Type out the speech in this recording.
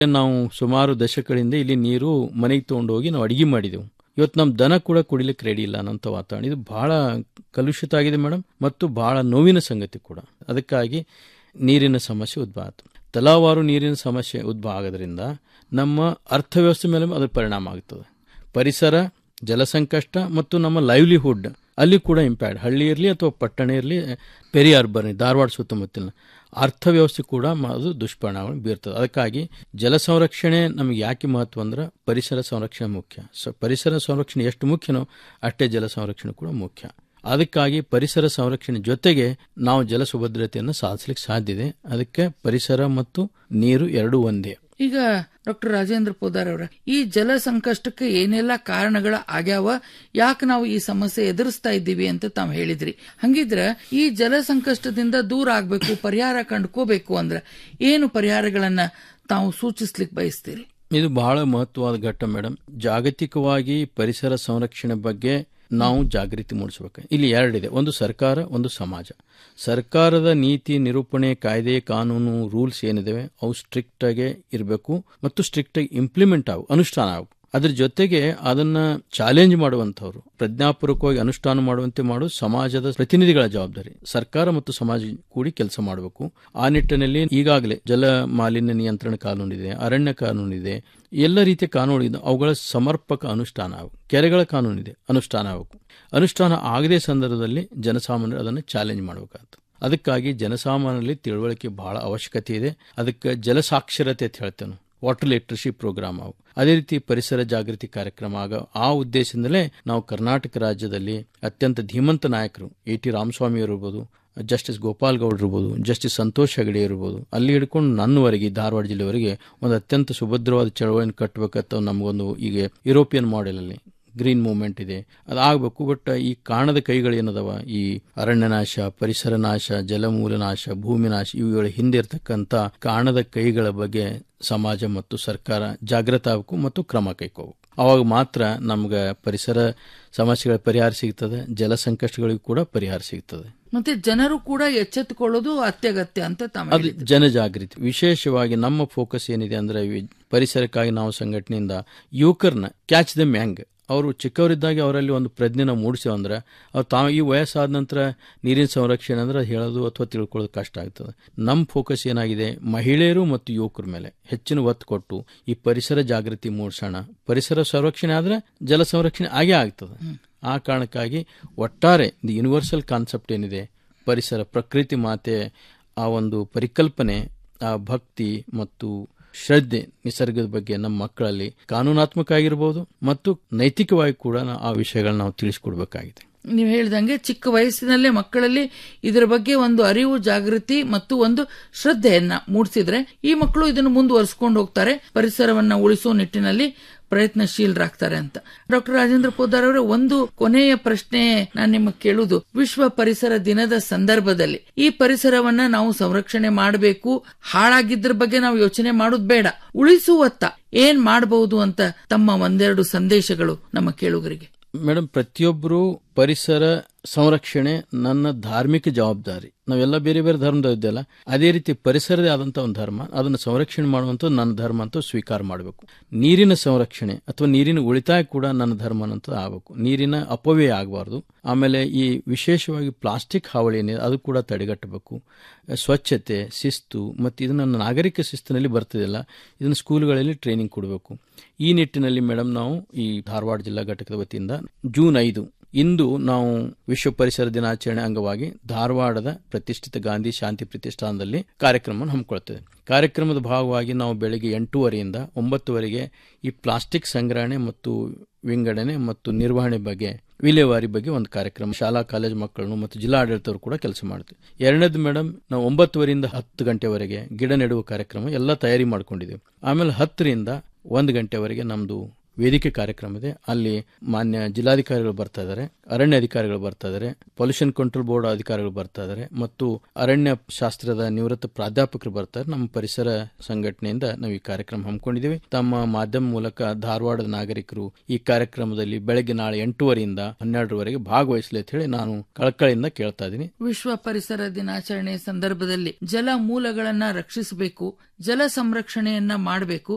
ನಾವು ಸುಮಾರು ದಶಕಗಳಿಂದ ಇಲ್ಲಿ ನೀರು ಮನೆಗೆ ತಗೊಂಡೋಗಿ ನಾವು ಅಡಿಗೆ ಮಾಡಿದೆವು ಇವತ್ತು ನಮ್ಮ ದನ ಕೂಡ ಕುಡಿಲಿಕ್ಕೆ ರೆಡಿ ಇಲ್ಲ ಅನ್ನೋಂಥ ವಾತಾವರಣ ಇದು ಬಹಳ ಕಲುಷಿತ ಆಗಿದೆ ಮೇಡಮ್ ಮತ್ತು ಬಹಳ ನೋವಿನ ಸಂಗತಿ ಕೂಡ ಅದಕ್ಕಾಗಿ ನೀರಿನ ಸಮಸ್ಯೆ ಉದ್ಭವ ಆಯ್ತು ತಲಾವಾರು ನೀರಿನ ಸಮಸ್ಯೆ ಉದ್ಭವ ಆಗೋದ್ರಿಂದ ನಮ್ಮ ಅರ್ಥವ್ಯವಸ್ಥೆ ಮೇಲೆ ಅದರ ಪರಿಣಾಮ ಆಗ್ತದೆ ಪರಿಸರ ಜಲಸಂಕಷ್ಟ ಮತ್ತು ನಮ್ಮ ಲೈವ್ಲಿಹುಡ್ ಅಲ್ಲಿ ಕೂಡ ಇಂಪ್ಯಾಕ್ಟ್ ಹಳ್ಳಿ ಇರಲಿ ಅಥವಾ ಪಟ್ಟಣ ಇರಲಿ ಪೆರಿ ಅರ್ಬನ್ ಧಾರವಾಡ ಸುತ್ತಮುತ್ತಲಿನ ಅರ್ಥವ್ಯವಸ್ಥೆ ಕೂಡ ಮ- ಅದು ದುಷ್ಪರಿಣಾಮ ಬೀರ್ತದೆ ಅದಕ್ಕಾಗಿ ಜಲ ಸಂರಕ್ಷಣೆ ನಮಗೆ ಯಾಕೆ ಮಹತ್ವ ಅಂದ್ರೆ ಪರಿಸರ ಸಂರಕ್ಷಣೆ ಮುಖ್ಯ ಸ ಪರಿಸರ ಸಂರಕ್ಷಣೆ ಎಷ್ಟು ಮುಖ್ಯನೋ ಅಷ್ಟೇ ಜಲ ಸಂರಕ್ಷಣೆ ಕೂಡ ಮುಖ್ಯ ಅದಕ್ಕಾಗಿ ಪರಿಸರ ಸಂರಕ್ಷಣೆ ಜೊತೆಗೆ ನಾವು ಜಲ ಸುಭದ್ರತೆಯನ್ನು ಸಾಧಿಸಲಿಕ್ಕೆ ಸಾಧ್ಯ ಇದೆ ಅದಕ್ಕೆ ಪರಿಸರ ಮತ್ತು ನೀರು ಎರಡೂ ಒಂದೇ ಈಗ ಡಾಕ್ಟರ್ ರಾಜೇಂದ್ರ ಪೋದಾರ್ ಅವರ ಈ ಜಲ ಸಂಕಷ್ಟಕ್ಕೆ ಏನೆಲ್ಲ ಕಾರಣಗಳ ಆಗ್ಯಾವ ಯಾಕೆ ನಾವು ಈ ಸಮಸ್ಯೆ ಎದುರಿಸ್ತಾ ಇದ್ದೀವಿ ಅಂತ ತಾವು ಹೇಳಿದ್ರಿ ಹಂಗಿದ್ರ ಈ ಜಲ ಸಂಕಷ್ಟದಿಂದ ದೂರ ಆಗ್ಬೇಕು ಪರಿಹಾರ ಕಂಡುಕೋಬೇಕು ಅಂದ್ರೆ ಏನು ಪರಿಹಾರಗಳನ್ನ ತಾವು ಸೂಚಿಸ್ಲಿಕ್ಕೆ ಬಯಸ್ತೀರಿ ಇದು ಬಹಳ ಮಹತ್ವವಾದ ಘಟ್ಟ ಮೇಡಮ್ ಜಾಗತಿಕವಾಗಿ ಪರಿಸರ ಸಂರಕ್ಷಣೆ ಬಗ್ಗೆ ನಾವು ಜಾಗೃತಿ ಮೂಡಿಸಬೇಕು ಇಲ್ಲಿ ಎರಡಿದೆ ಒಂದು ಸರ್ಕಾರ ಒಂದು ಸಮಾಜ ಸರ್ಕಾರದ ನೀತಿ ನಿರೂಪಣೆ ಕಾಯ್ದೆ ಕಾನೂನು ರೂಲ್ಸ್ ಏನಿದಾವೆ ಅವು ಸ್ಟ್ರಿಕ್ಟ್ ಆಗಿ ಇರಬೇಕು ಮತ್ತು ಸ್ಟ್ರಿಕ್ಟ್ ಆಗಿ ಇಂಪ್ಲಿಮೆಂಟ್ ಆಗು ಅನುಷ್ಠಾನ ಆಗು ಅದ್ರ ಜೊತೆಗೆ ಅದನ್ನ ಚಾಲೆಂಜ್ ಮಾಡುವಂತವ್ರು ಪ್ರಜ್ಞಾಪೂರ್ವಕವಾಗಿ ಅನುಷ್ಠಾನ ಮಾಡುವಂತೆ ಮಾಡು ಸಮಾಜದ ಪ್ರತಿನಿಧಿಗಳ ಜವಾಬ್ದಾರಿ ಸರ್ಕಾರ ಮತ್ತು ಸಮಾಜ ಕೂಡಿ ಕೆಲಸ ಮಾಡಬೇಕು ಆ ನಿಟ್ಟಿನಲ್ಲಿ ಈಗಾಗಲೇ ಜಲ ಮಾಲಿನ್ಯ ನಿಯಂತ್ರಣ ಕಾನೂನಿದೆ ಅರಣ್ಯ ಕಾನೂನಿದೆ ಎಲ್ಲ ರೀತಿಯ ಕಾನೂನು ಇದೆ ಅವುಗಳ ಸಮರ್ಪಕ ಅನುಷ್ಠಾನ ಆಗಬೇಕು ಕೆರೆಗಳ ಕಾನೂನಿದೆ ಅನುಷ್ಠಾನ ಆಗಬೇಕು ಅನುಷ್ಠಾನ ಆಗದೇ ಸಂದರ್ಭದಲ್ಲಿ ಜನಸಾಮಾನ್ಯರು ಅದನ್ನು ಚಾಲೆಂಜ್ ಮಾಡಬೇಕಾಗ್ತದೆ ಅದಕ್ಕಾಗಿ ಜನಸಾಮಾನ್ಯರಲ್ಲಿ ತಿಳುವಳಿಕೆ ಬಹಳ ಅವಶ್ಯಕತೆ ಇದೆ ಅದಕ್ಕೆ ಜಲಸಾಕ್ಷರತೆ ಅಂತ ಹೇಳ್ತೇವೆ ನಾವು ವಾಟರ್ ಲಿಟ್ರಸಿ ಪ್ರೋಗ್ರಾಮ್ ಅವು ಅದೇ ರೀತಿ ಪರಿಸರ ಜಾಗೃತಿ ಕಾರ್ಯಕ್ರಮ ಆಗ ಆ ಉದ್ದೇಶದಿಂದಲೇ ನಾವು ಕರ್ನಾಟಕ ರಾಜ್ಯದಲ್ಲಿ ಅತ್ಯಂತ ಧೀಮಂತ ನಾಯಕರು ಎ ಟಿ ರಾಮಸ್ವಾಮಿ ಇರ್ಬೋದು ಜಸ್ಟಿಸ್ ಗೋಪಾಲ್ ಗೌಡ್ ಇರ್ಬೋದು ಜಸ್ಟಿಸ್ ಸಂತೋಷ್ ಹೆಗಡೆ ಇರ್ಬೋದು ಅಲ್ಲಿ ಹಿಡ್ಕೊಂಡು ನನ್ನವರೆಗೆ ಧಾರವಾಡ ಜಿಲ್ಲೆವರೆಗೆ ಒಂದು ಅತ್ಯಂತ ಸುಭದ್ರವಾದ ಚಳವಳಿಯನ್ನು ಕಟ್ಟಬೇಕಂತ ನಮಗೊಂದು ಈಗ ಯುರೋಪಿಯನ್ ಮಾಡೆಲ್ ಅಲ್ಲಿ ಗ್ರೀನ್ ಮೂವ್ಮೆಂಟ್ ಇದೆ ಅದಾಗಬೇಕು ಬಟ್ ಈ ಕಾಣದ ಕೈಗಳು ಏನದವ ಈ ಅರಣ್ಯ ನಾಶ ಪರಿಸರ ನಾಶ ಜಲಮೂಲ ನಾಶ ಭೂಮಿ ನಾಶ ಇವುಗಳ ಹಿಂದೆ ಇರ್ತಕ್ಕಂಥ ಕಾಣದ ಕೈಗಳ ಬಗ್ಗೆ ಸಮಾಜ ಮತ್ತು ಸರ್ಕಾರ ಜಾಗೃತ ಆಗಬೇಕು ಮತ್ತು ಕ್ರಮ ಕೈಕೋಬೇಕು ಅವಾಗ ಮಾತ್ರ ನಮ್ಗೆ ಪರಿಸರ ಸಮಸ್ಯೆಗಳ ಪರಿಹಾರ ಸಿಗ್ತದೆ ಜಲ ಸಂಕಷ್ಟಗಳಿಗೂ ಕೂಡ ಪರಿಹಾರ ಸಿಗ್ತದೆ ಮತ್ತೆ ಜನರು ಕೂಡ ಎಚ್ಚೆತ್ತುಕೊಳ್ಳೋದು ಅತ್ಯಗತ್ಯ ಅಂತ ತಾವು ಅದು ಹೇಳಿದ್ರಿ ಜನಜಾಗೃತಿ ವಿಶೇಷವಾಗಿ ನಮ್ಮ ಫೋಕಸ್ ಏನಿದೆ ಅಂದ್ರೆ ವಿ- ಪರಿಸರಕ್ಕಾಗಿ ನಾವು ಸಂಘಟನೆಯಿಂದ ಯುವಕರನ್ನ ಕ್ಯಾಚ್ ದ ಮ್ಯಾಂಗ್ ಅವರು ಚಿಕ್ಕವರಿದ್ದಾಗ ಅವರಲ್ಲಿ ಒಂದು ಪ್ರಜ್ಞೆನ ಮೂಡಿಸೇವೆ ಅಂದ್ರೆ ಅವ್ರು ತಾವು ಈ ವಯಸ್ಸಾದ ನಂತರ ನೀರಿನ ಸಂರಕ್ಷಣೆ ಅಂದ್ರೆ ಹೇಳೋದು ಅಥವಾ ತಿಳ್ಕೊಳ್ಳೋದು ಕಷ್ಟ ಆಗ್ತದೆ ನಮ್ಮ ಫೋಕಸ್ ಏನಾಗಿದೆ ಮಹಿಳೆಯರು ಮತ್ತು ಯುವಕರ ಮೇಲೆ ಹೆಚ್ಚಿನ ಒತ್ತು ಕೊಟ್ಟು ಈ ಪರಿಸರ ಜಾಗೃತಿ ಮೂಡಿಸೋಣ ಪರಿಸರ ಸಂರಕ್ಷಣೆ ಆದ್ರೆ ಜಲ ಸಂರಕ್ಷಣೆ ಆಗೇ ಆಗ್ತದೆ ಆ ಕಾರಣಕ್ಕಾಗಿ ಒಟ್ಟಾರೆ ದಿ ಯೂನಿವರ್ಸಲ್ ಕಾನ್ಸೆಪ್ಟ್ ಏನಿದೆ ಪರಿಸರ ಪ್ರಕೃತಿ ಮಾತೆ ಆ ಒಂದು ಪರಿಕಲ್ಪನೆ ಆ ಭಕ್ತಿ ಮತ್ತು ಶ್ರದ್ಧೆ ನಿಸರ್ಗದ ಬಗ್ಗೆ ನಮ್ಮ ಮಕ್ಕಳಲ್ಲಿ ಕಾನೂನಾತ್ಮಕ ಆಗಿರ್ಬೋದು ಮತ್ತು ನೈತಿಕವಾಗಿ ಕೂಡ ನಾ- ಆ ವಿಷಯಗಳನ್ನ ನಾವು ತಿಳಿಸ್ಕೊಡ್ಬೇಕಾಗಿದೆ ನೀವು ಹೇಳಿದಂಗೆ ಚಿಕ್ಕ ವಯಸ್ಸಿನಲ್ಲೇ ಮಕ್ಕಳಲ್ಲಿ ಇದರ ಬಗ್ಗೆ ಒಂದು ಅರಿವು ಜಾಗೃತಿ ಮತ್ತು ಒಂದು ಶ್ರದ್ಧೆಯನ್ನ ಮೂಡಿಸಿದ್ರೆ ಈ ಮಕ್ಕಳು ಇದನ್ನು ಮುಂದುವರಿಸಿಕೊಂಡು ಹೋಗ್ತಾರೆ ಪರಿಸರವನ್ನ ಉಳಿಸುವ ನಿಟ್ಟಿನಲ್ಲಿ ಪ್ರಯತ್ನಶೀಲರಾಗ್ತಾರೆ ಅಂತ ಡಾಕ್ಟರ್ ರಾಜೇಂದ್ರ ಪೋದಾರ್ ಅವರ ಒಂದು ಕೊನೆಯ ಪ್ರಶ್ನೆ ನಾನು ನಿಮಗೆ ಕೇಳುವುದು ವಿಶ್ವ ಪರಿಸರ ದಿನದ ಸಂದರ್ಭದಲ್ಲಿ ಈ ಪರಿಸರವನ್ನ ನಾವು ಸಂರಕ್ಷಣೆ ಮಾಡಬೇಕು ಹಾಳಾಗಿದ್ರ ಬಗ್ಗೆ ನಾವು ಯೋಚನೆ ಮಾಡೋದು ಬೇಡ ಉಳಿಸುವತ್ತ ಏನ್ ಮಾಡಬಹುದು ಅಂತ ತಮ್ಮ ಒಂದೆರಡು ಸಂದೇಶಗಳು ನಮ್ಮ ಕೇಳುಗರಿಗೆ ಮೇಡಮ್ ಪ್ರತಿಯೊಬ್ಬರು ಪರಿಸರ ಸಂರಕ್ಷಣೆ ನನ್ನ ಧಾರ್ಮಿಕ ಜವಾಬ್ದಾರಿ ನಾವೆಲ್ಲ ಬೇರೆ ಬೇರೆ ಧರ್ಮದ ಇದ್ದಲ್ಲ ಅದೇ ರೀತಿ ಪರಿಸರದೇ ಆದಂತ ಒಂದು ಧರ್ಮ ಅದನ್ನು ಸಂರಕ್ಷಣೆ ಮಾಡುವಂತ ನನ್ನ ಧರ್ಮ ಅಂತ ಸ್ವೀಕಾರ ಮಾಡಬೇಕು ನೀರಿನ ಸಂರಕ್ಷಣೆ ಅಥವಾ ನೀರಿನ ಉಳಿತಾಯ ಕೂಡ ನನ್ನ ಧರ್ಮ ಅಂತ ಆಗಬೇಕು ನೀರಿನ ಅಪವ್ಯಯ ಆಗಬಾರ್ದು ಆಮೇಲೆ ಈ ವಿಶೇಷವಾಗಿ ಪ್ಲಾಸ್ಟಿಕ್ ಹಾವಳಿ ಏನಿದೆ ಅದು ಕೂಡ ತಡೆಗಟ್ಟಬೇಕು ಸ್ವಚ್ಛತೆ ಶಿಸ್ತು ಮತ್ತು ಇದನ್ನ ನಾಗರಿಕ ಶಿಸ್ತಿನಲ್ಲಿ ಬರ್ತದಿಲ್ಲ ಇದನ್ನು ಸ್ಕೂಲ್ಗಳಲ್ಲಿ ಟ್ರೈನಿಂಗ್ ಕೊಡಬೇಕು ಈ ನಿಟ್ಟಿನಲ್ಲಿ ಮೇಡಮ್ ನಾವು ಈ ಧಾರವಾಡ ಜಿಲ್ಲಾ ಘಟಕದ ವತಿಯಿಂದ ಜೂನ್ ಐದು ಇಂದು ನಾವು ವಿಶ್ವ ಪರಿಸರ ದಿನಾಚರಣೆ ಅಂಗವಾಗಿ ಧಾರವಾಡದ ಪ್ರತಿಷ್ಠಿತ ಗಾಂಧಿ ಶಾಂತಿ ಪ್ರತಿಷ್ಠಾನದಲ್ಲಿ ಕಾರ್ಯಕ್ರಮವನ್ನು ಹಮ್ಮಿಕೊಳ್ತೇವೆ ಕಾರ್ಯಕ್ರಮದ ಭಾಗವಾಗಿ ನಾವು ಬೆಳಗ್ಗೆ ಎಂಟೂವರೆಯಿಂದ ಒಂಬತ್ತುವರೆಗೆ ಈ ಪ್ಲಾಸ್ಟಿಕ್ ಸಂಗ್ರಹಣೆ ಮತ್ತು ವಿಂಗಡಣೆ ಮತ್ತು ನಿರ್ವಹಣೆ ಬಗ್ಗೆ ವಿಲೇವಾರಿ ಬಗ್ಗೆ ಒಂದು ಕಾರ್ಯಕ್ರಮ ಶಾಲಾ ಕಾಲೇಜು ಮಕ್ಕಳನ್ನು ಮತ್ತು ಜಿಲ್ಲಾ ಆಡಳಿತವರು ಕೂಡ ಕೆಲಸ ಮಾಡ್ತೀವಿ ಎರಡನೇದು ಮೇಡಮ್ ನಾವು ಒಂಬತ್ತುವರೆಯಿಂದ ಹತ್ತು ಗಂಟೆವರೆಗೆ ಗಿಡ ನೆಡುವ ಕಾರ್ಯಕ್ರಮ ಎಲ್ಲ ತಯಾರಿ ಮಾಡ್ಕೊಂಡಿದ್ದೀವಿ ಆಮೇಲೆ ಹತ್ತರಿಂದ ಒಂದು ಗಂಟೆವರೆಗೆ ನಮ್ದು ವೇದಿಕೆ ಕಾರ್ಯಕ್ರಮ ಇದೆ ಅಲ್ಲಿ ಮಾನ್ಯ ಜಿಲ್ಲಾಧಿಕಾರಿಗಳು ಬರ್ತಾ ಇದ್ದಾರೆ ಅರಣ್ಯ ಅಧಿಕಾರಿಗಳು ಬರ್ತಾ ಇದ್ದಾರೆ ಪೊಲ್ಯೂಷನ್ ಕಂಟ್ರೋಲ್ ಬೋರ್ಡ್ ಅಧಿಕಾರಿಗಳು ಬರ್ತಾ ಇದ್ದಾರೆ ಮತ್ತು ಅರಣ್ಯ ಶಾಸ್ತ್ರದ ನಿವೃತ್ತ ಪ್ರಾಧ್ಯಾಪಕರು ಬರ್ತಾರೆ ನಮ್ಮ ಪರಿಸರ ಸಂಘಟನೆಯಿಂದ ನಾವು ಈ ಕಾರ್ಯಕ್ರಮ ಹಮ್ಮಿಕೊಂಡಿದ್ದೀವಿ ತಮ್ಮ ಮಾಧ್ಯಮ ಮೂಲಕ ಧಾರವಾಡದ ನಾಗರಿಕರು ಈ ಕಾರ್ಯಕ್ರಮದಲ್ಲಿ ಬೆಳಗ್ಗೆ ನಾಳೆ ಎಂಟೂವರೆಯಿಂದ ಹನ್ನೆರಡರವರೆಗೆ ಭಾಗವಹಿಸಲಿ ಅಂತ ಹೇಳಿ ನಾನು ಕಳಕಳಿಯಿಂದ ಕೇಳ್ತಾ ಇದ್ದೀನಿ ವಿಶ್ವ ಪರಿಸರ ದಿನಾಚರಣೆ ಸಂದರ್ಭದಲ್ಲಿ ಜಲ ಮೂಲಗಳನ್ನ ರಕ್ಷಿಸಬೇಕು ಜಲ ಸಂರಕ್ಷಣೆಯನ್ನ ಮಾಡಬೇಕು